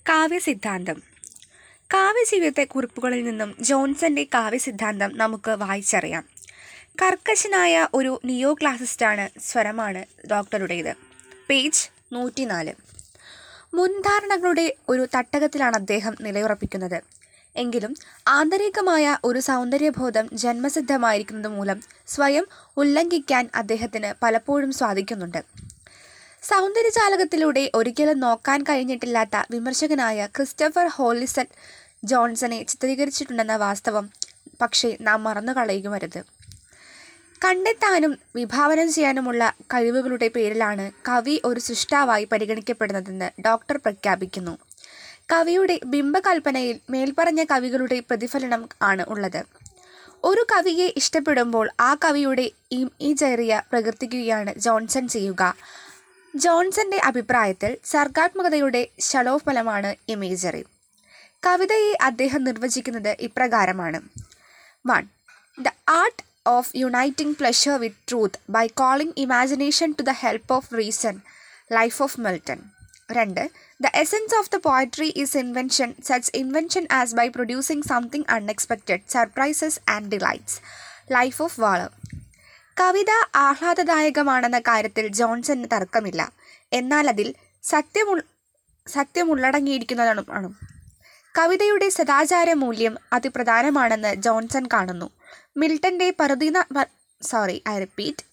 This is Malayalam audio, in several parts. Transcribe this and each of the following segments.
കാവ്യസിദ്ധാന്തം കാവ്യജീവിതത്തെ കുറിപ്പുകളിൽ നിന്നും ജോൺസന്റെ കാവ്യസിദ്ധാന്തം നമുക്ക് വായിച്ചറിയാം കർക്കശനായ ഒരു നിയോ ക്ലാസിസ്റ്റാണ് സ്വരമാണ് ഡോക്ടറുടേത് പേജ് നൂറ്റിനാല് മുൻധാരണകളുടെ ഒരു തട്ടകത്തിലാണ് അദ്ദേഹം നിലയുറപ്പിക്കുന്നത് എങ്കിലും ആന്തരികമായ ഒരു സൗന്ദര്യബോധം ജന്മസിദ്ധമായിരിക്കുന്നത് മൂലം സ്വയം ഉല്ലംഘിക്കാൻ അദ്ദേഹത്തിന് പലപ്പോഴും സാധിക്കുന്നുണ്ട് സൗന്ദര്യജാലകത്തിലൂടെ ഒരിക്കലും നോക്കാൻ കഴിഞ്ഞിട്ടില്ലാത്ത വിമർശകനായ ക്രിസ്റ്റഫർ ഹോളിസൺ ജോൺസനെ ചിത്രീകരിച്ചിട്ടുണ്ടെന്ന വാസ്തവം പക്ഷേ നാം മറന്നു കളയുകയരുത് കണ്ടെത്താനും വിഭാവനം ചെയ്യാനുമുള്ള കഴിവുകളുടെ പേരിലാണ് കവി ഒരു സൃഷ്ടാവായി പരിഗണിക്കപ്പെടുന്നതെന്ന് ഡോക്ടർ പ്രഖ്യാപിക്കുന്നു കവിയുടെ ബിംബകൽപ്പനയിൽ മേൽപ്പറഞ്ഞ കവികളുടെ പ്രതിഫലനം ആണ് ഉള്ളത് ഒരു കവിയെ ഇഷ്ടപ്പെടുമ്പോൾ ആ കവിയുടെ ഇമേജറിയ പ്രകീർത്തിക്കുകയാണ് ജോൺസൺ ചെയ്യുക ജോൺസന്റെ അഭിപ്രായത്തിൽ സർഗാത്മകതയുടെ ശലോഫലമാണ് ഇമേജറി കവിതയെ അദ്ദേഹം നിർവചിക്കുന്നത് ഇപ്രകാരമാണ് one the art of uniting pleasure with truth by calling imagination to the help of reason life of Milton രണ്ട് the essence of the poetry is invention such invention as by producing something unexpected surprises and delights life of Waller കവിത ആഹ്ലാദദായകമാണെന്ന കാര്യത്തിൽ ജോൺസന് തർക്കമില്ല എന്നാൽ അതിൽ സത്യമുൾ സത്യമുള്ളടങ്ങിയിരിക്കുന്നതാണ് ആണ് കവിതയുടെ സദാചാര മൂല്യം അതിപ്രധാനമാണെന്ന് ജോൺസൺ കാണുന്നു മിൽട്ടന്റെ പറുദീന സോറി ഐ റിപ്പീറ്റ്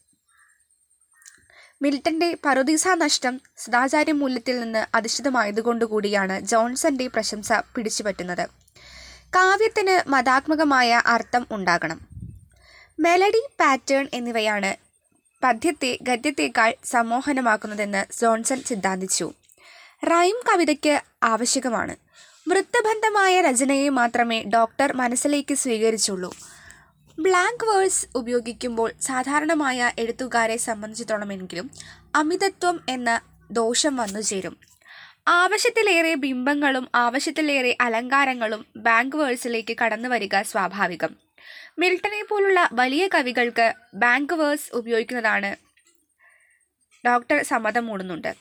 മിൽട്ടന്റെ പറുദീസ നഷ്ടം സദാചാര മൂല്യത്തിൽ നിന്ന് അധിഷ്ഠിതമായതുകൊണ്ടുകൂടിയാണ് ജോൺസന്റെ പ്രശംസ പിടിച്ചുപറ്റുന്നത് കാവ്യത്തിന് മതാത്മകമായ അർത്ഥം ഉണ്ടാകണം മെലഡി പാറ്റേൺ എന്നിവയാണ് പദ്യത്തെ ഗദ്യത്തേക്കാൾ സമ്മോഹനമാക്കുന്നതെന്ന് ജോൺസൺ സിദ്ധാന്തിച്ചു റൈം കവിതയ്ക്ക് ആവശ്യകമാണ് വൃത്തബന്ധമായ രചനയെ മാത്രമേ ഡോക്ടർ മനസ്സിലേക്ക് സ്വീകരിച്ചുള്ളൂ ബ്ലാങ്ക് വേഴ്സ് ഉപയോഗിക്കുമ്പോൾ സാധാരണമായ എഴുത്തുകാരെ സംബന്ധിച്ചിടത്തോളമെങ്കിലും അമിതത്വം എന്ന ദോഷം വന്നു ചേരും ആവശ്യത്തിലേറെ ബിംബങ്ങളും ആവശ്യത്തിലേറെ അലങ്കാരങ്ങളും ബാങ്ക് വേഴ്സിലേക്ക് കടന്നു വരിക സ്വാഭാവികം മിൽട്ടനെ പോലുള്ള വലിയ കവികൾക്ക് ബാങ്ക് വേഴ്സ് ഉപയോഗിക്കുന്നതാണ് ഡോക്ടർ സമ്മതം മൂടുന്നുണ്ട്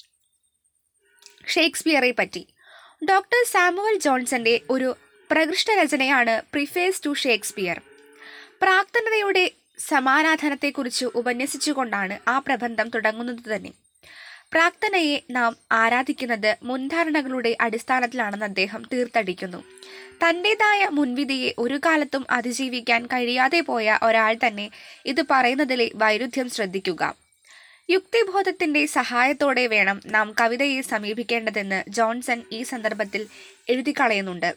ഷേക്സ്പിയറെ പറ്റി ഡോക്ടർ സാമുവൽ ജോൺസന്റെ ഒരു പ്രകൃഷ്ട രചനയാണ് പ്രിഫേസ് ടു ഷേക്സ്പിയർ പ്രാക്തനതയുടെ സമാരാധനത്തെക്കുറിച്ച് ഉപന്യസിച്ചുകൊണ്ടാണ് ആ പ്രബന്ധം തുടങ്ങുന്നത് തന്നെ പ്രാക്തനയെ നാം ആരാധിക്കുന്നത് മുൻധാരണകളുടെ അടിസ്ഥാനത്തിലാണെന്ന് അദ്ദേഹം തീർത്തടിക്കുന്നു തൻ്റെതായ മുൻവിധിയെ ഒരു കാലത്തും അതിജീവിക്കാൻ കഴിയാതെ പോയ ഒരാൾ തന്നെ ഇത് പറയുന്നതിലെ വൈരുദ്ധ്യം ശ്രദ്ധിക്കുക യുക്തിബോധത്തിന്റെ സഹായത്തോടെ വേണം നാം കവിതയെ സമീപിക്കേണ്ടതെന്ന് ജോൺസൺ ഈ സന്ദർഭത്തിൽ എഴുതിക്കളയുന്നുണ്ട്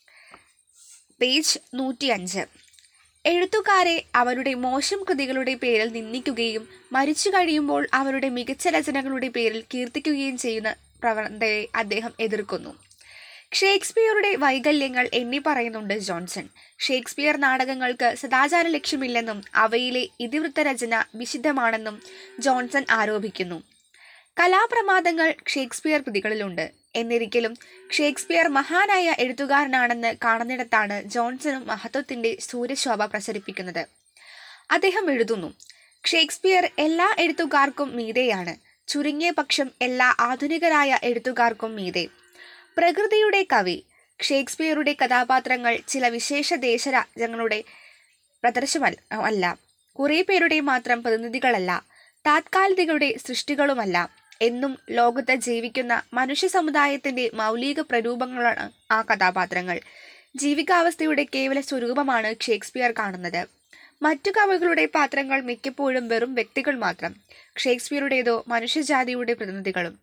പേജ് നൂറ്റിയഞ്ച് എഴുത്തുകാരെ അവരുടെ മോശം കൃതികളുടെ പേരിൽ നിന്ദിക്കുകയും മരിച്ചു കഴിയുമ്പോൾ അവരുടെ മികച്ച രചനകളുടെ പേരിൽ കീർത്തിക്കുകയും ചെയ്യുന്ന പ്രവണതയെ അദ്ദേഹം എതിർക്കുന്നു ഷേക്സ്പിയറുടെ വൈകല്യങ്ങൾ എണ്ണി പറയുന്നുണ്ട് ജോൺസൺ ഷേക്സ്പിയർ നാടകങ്ങൾക്ക് സദാചാര ലക്ഷ്യമില്ലെന്നും അവയിലെ ഇതിവൃത്ത രചന വിശുദ്ധമാണെന്നും ജോൺസൺ ആരോപിക്കുന്നു കലാപ്രമാദങ്ങൾ ഷേക്സ്പിയർ കൃതികളിലുണ്ട് എന്നിരിക്കലും ഷേക്സ്പിയർ മഹാനായ എഴുത്തുകാരനാണെന്ന് കാണുന്നിടത്താണ് ജോൺസണും മഹത്വത്തിന്റെ സൂര്യശോഭ പ്രസരിപ്പിക്കുന്നത് അദ്ദേഹം എഴുതുന്നു ഷേക്സ്പിയർ എല്ലാ എഴുത്തുകാർക്കും മീതെയാണ് ചുരുങ്ങിയ പക്ഷം എല്ലാ ആധുനികരായ എഴുത്തുകാർക്കും മീതെ പ്രകൃതിയുടെ കവി ഷേക്സ്പിയറുടെ കഥാപാത്രങ്ങൾ ചില വിശേഷ ദേശരാജ്യങ്ങളുടെ പ്രദർശമല്ല അല്ല കുറേ പേരുടെ മാത്രം പ്രതിനിധികളല്ല താത്കാലികരുടെ സൃഷ്ടികളുമല്ല എന്നും ലോകത്ത് ജീവിക്കുന്ന മനുഷ്യ സമുദായത്തിന്റെ മൗലിക പ്രരൂപങ്ങളാണ് ആ കഥാപാത്രങ്ങൾ ജീവികാവസ്ഥയുടെ കേവല സ്വരൂപമാണ് ഷേക്സ്പിയർ കാണുന്നത് മറ്റു കവികളുടെ പാത്രങ്ങൾ മിക്കപ്പോഴും വെറും വ്യക്തികൾ മാത്രം ഷേക്സ്പിയറുടേതോ മനുഷ്യജാതിയുടെ പ്രതിനിധികളും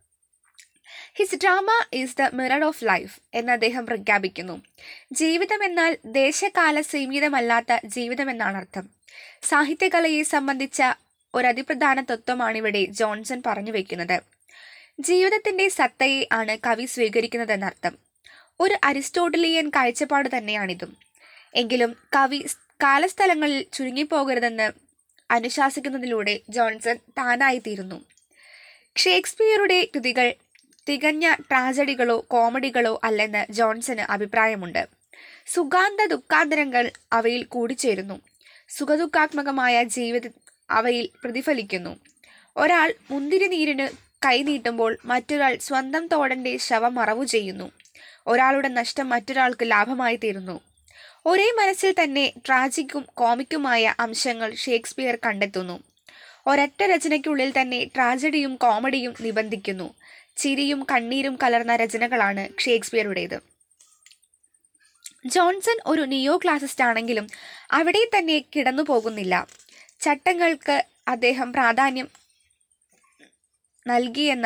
his drama is the mirror of life എന്ന് അദ്ദേഹം പ്രഖ്യാപിക്കുന്നു ജീവിതം എന്നാൽ ദേശകാല സീമിതമല്ലാത്ത ജീവിതമെന്നാണ് അർത്ഥം സാഹിത്യകലയെ സംബന്ധിച്ച ഒരതിപ്രധാന തത്വമാണിവിടെ ജോൺസൺ പറഞ്ഞു വെക്കുന്നത് ജീവിതത്തിന്റെ സത്തയെ ആണ് കവി സ്വീകരിക്കുന്നതെന്നർത്ഥം ഒരു അരിസ്റ്റോട്ടലിയൻ കാഴ്ചപ്പാട് തന്നെയാണിതും എങ്കിലും കവി കാലസ്ഥലങ്ങളിൽ ചുരുങ്ങിപ്പോകരുതെന്ന് അനുശാസിക്കുന്നതിലൂടെ ജോൺസൺ താനായിത്തീരുന്നു ഷേക്സ്പിയറുടെ കൃതികൾ തികഞ്ഞ ട്രാജഡികളോ കോമഡികളോ അല്ലെന്ന് ജോൺസന് അഭിപ്രായമുണ്ട് സുഗാന്ത ദുഃഖാന്തരങ്ങൾ അവയിൽ കൂടിച്ചേരുന്നു സുഖദുഃഖാത്മകമായ ജീവിത അവയിൽ പ്രതിഫലിക്കുന്നു ഒരാൾ മുന്തിരി നീരിന് കൈനീട്ടുമ്പോൾ മറ്റൊരാൾ സ്വന്തം തോടന്റെ ശവം മറവു ചെയ്യുന്നു ഒരാളുടെ നഷ്ടം മറ്റൊരാൾക്ക് ലാഭമായി തീരുന്നു ഒരേ മനസ്സിൽ തന്നെ ട്രാജിക്കും കോമിക്കുമായ അംശങ്ങൾ ഷേക്സ്പിയർ കണ്ടെത്തുന്നു ഒരൊറ്റ രചനയ്ക്കുള്ളിൽ തന്നെ ട്രാജഡിയും കോമഡിയും നിബന്ധിക്കുന്നു ചിരിയും കണ്ണീരും കലർന്ന രചനകളാണ് ഷേക്സ്പിയറുടേത് ജോൺസൺ ഒരു നിയോ ക്ലാസിസ്റ്റ് ആണെങ്കിലും അവിടെ തന്നെ കിടന്നു പോകുന്നില്ല ചട്ടങ്ങൾക്ക് അദ്ദേഹം പ്രാധാന്യം നൽകിയെന്ന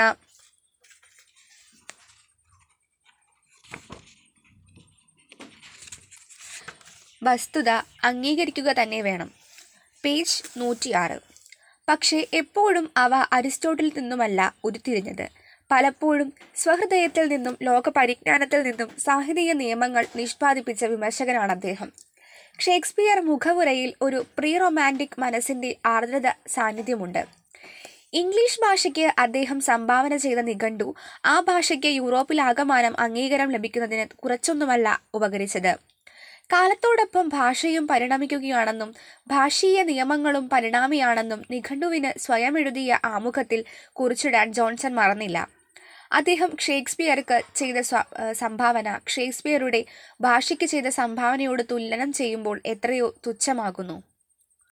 വസ്തുത അംഗീകരിക്കുക തന്നെ വേണം പേജ് നൂറ്റിയാറ് പക്ഷേ എപ്പോഴും അവ അരിസ്റ്റോട്ടിൽ നിന്നുമല്ല ഉരുത്തിരിഞ്ഞത് പലപ്പോഴും സ്വഹൃദയത്തിൽ നിന്നും ലോക പരിജ്ഞാനത്തിൽ നിന്നും സാഹിത്യ നിയമങ്ങൾ നിഷ്പാദിപ്പിച്ച വിമർശകനാണ് അദ്ദേഹം ഷേക്സ്പിയർ മുഖവുരയിൽ ഒരു പ്രീ റൊമാൻറ്റിക് മനസ്സിൻ്റെ ആർദ്രത സാന്നിധ്യമുണ്ട് ഇംഗ്ലീഷ് ഭാഷയ്ക്ക് അദ്ദേഹം സംഭാവന ചെയ്ത നിഘണ്ടു ആ ഭാഷയ്ക്ക് യൂറോപ്പിലാകമാനം അംഗീകാരം ലഭിക്കുന്നതിന് കുറച്ചൊന്നുമല്ല ഉപകരിച്ചത് കാലത്തോടൊപ്പം ഭാഷയും പരിണമിക്കുകയാണെന്നും ഭാഷീയ നിയമങ്ങളും പരിണാമിയാണെന്നും നിഘണ്ടുവിന് സ്വയം എഴുതിയ ആമുഖത്തിൽ കുറിച്ചിടാൻ ജോൺസൺ മറന്നില്ല അദ്ദേഹം ഷേക്സ്പിയർക്ക് ചെയ്ത സ്വ- ഏഹ് സംഭാവന ഷേക്സ്പിയറുടെ ഭാഷയ്ക്ക് ചെയ്ത സംഭാവനയോട് തുലനം ചെയ്യുമ്പോൾ എത്രയോ തുച്ഛമാകുന്നു